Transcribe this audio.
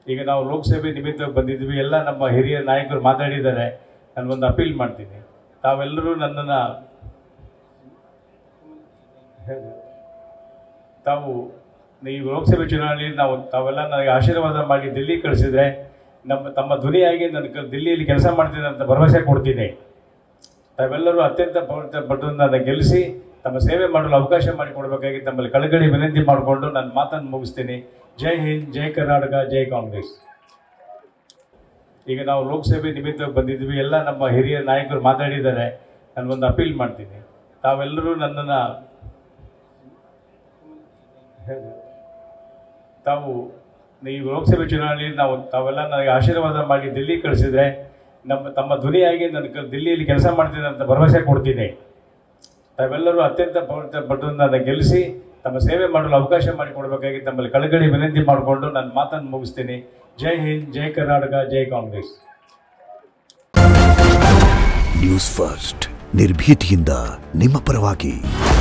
ಈಗ ನಾವು ಲೋಕಸಭೆ ನಿಮಿತ್ತವಾಗಿ ಬಂದಿದ್ವಿ ಎಲ್ಲ ನಮ್ಮ ಹಿರಿಯ ನಾಯಕರು ಮಾತಾಡಿದ್ದಾರೆ ನಾನೊಂದು ಅಪೀಲ್ ಮಾಡ್ತೀನಿ ತಾವೆಲ್ಲರೂ ನನ್ನನ್ನು ತಾವು ಈ ಲೋಕಸಭೆ ಚುನಾವಣೆಯಲ್ಲಿ ನಾವು ತಾವೆಲ್ಲ ನನಗೆ ಆಶೀರ್ವಾದ ಮಾಡಿ ದಿಲ್ಲಿ ಕಳಿಸಿದ್ರೆ ನಮ್ಮ ತಮ್ಮ ಧ್ವನಿಯಾಗಿ ನನ್ನ ಕ- ದಿಲ್ಲಿಯಲ್ಲಿ ಕೆಲಸ ಮಾಡ್ತೀನಿ ಅಂತ ಭರವಸೆ ಕೊಡ್ತೀನಿ ತಾವೆಲ್ಲರೂ ಅತ್ಯಂತ ಪವಿತ್ರ ಪಟ್ಟು ನನ್ನ ಗೆಲ್ಲಿಸಿ ತಮ್ಮ ಸೇವೆ ಮಾಡಲು ಅವಕಾಶ ಮಾಡಿಕೊಡ್ಬೇಕಾಗಿ ತಮ್ಮಲ್ಲಿ ಕಳಕಳಿ ವಿನಂತಿ ಮಾಡಿಕೊಂಡು ನನ್ನ ಮಾತನ್ನು ಮುಗಿಸ್ತೀನಿ ಜೈ ಹಿಂದ್ ಜೈ ಕರ್ನಾಟಕ ಜೈ ಕಾಂಗ್ರೆಸ್ ಈಗ ನಾವು ಲೋಕಸಭೆ ನಿಮಿತ್ತವಾಗಿ ಬಂದಿದ್ವಿ ಎಲ್ಲ ನಮ್ಮ ಹಿರಿಯ ನಾಯಕರು ಮಾತಾಡಿದ್ದಾರೆ ನಾನೊಂದು ಅಪೀಲ್ ಮಾಡ್ತೀನಿ ತಾವೆಲ್ಲರೂ ನನ್ನನ್ನು ತಾವು ಈ ಲೋಕಸಭೆ ಚುನಾವಣೆಯಲ್ಲಿ ನಾವು ತಾವೆಲ್ಲ ನನಗೆ ಆಶೀರ್ವಾದ ಮಾಡಿ ದಿಲ್ಲಿ ಕಳಿಸಿದ್ರೆ ನಮ್ಮ ತಮ್ಮ ಧ್ವನಿಯಾಗಿ ನನ್ನ ಕ- ದಿಲ್ಲಿಯಲ್ಲಿ ಕೆಲಸ ಮಾಡ್ತೀನಿ ಅಂತ ಭರವಸೆ ಕೊಡ್ತೀನಿ ತಾವೆಲ್ಲರೂ ಅತ್ಯಂತ ಪವಿತ್ರ ಪಟ್ಟು ನನ್ನ ಗೆಲ್ಲಿಸಿ ತಮ್ಮ ಸೇವೆ ಮಾಡಲು ಅವಕಾಶ ಮಾಡಿಕೊಡ್ಬೇಕಾಗಿ ತಮ್ಮಲ್ಲಿ ಕಳಕಳಿ ವಿನಂತಿ ಮಾಡಿಕೊಂಡು ನನ್ನ ಮಾತನ್ನು ಮುಗಿಸ್ತೀನಿ ಜೈ ಹಿಂದ್ ಜೈ ಕರ್ನಾಟಕ ಜೈ ಕಾಂಗ್ರೆಸ್ ನ್ಯೂಸ್ ಫಸ್ಟ್ ನಿರ್ಭೀತಿಯಿಂದ ನಿಮ್ಮ ಪರವಾಗಿ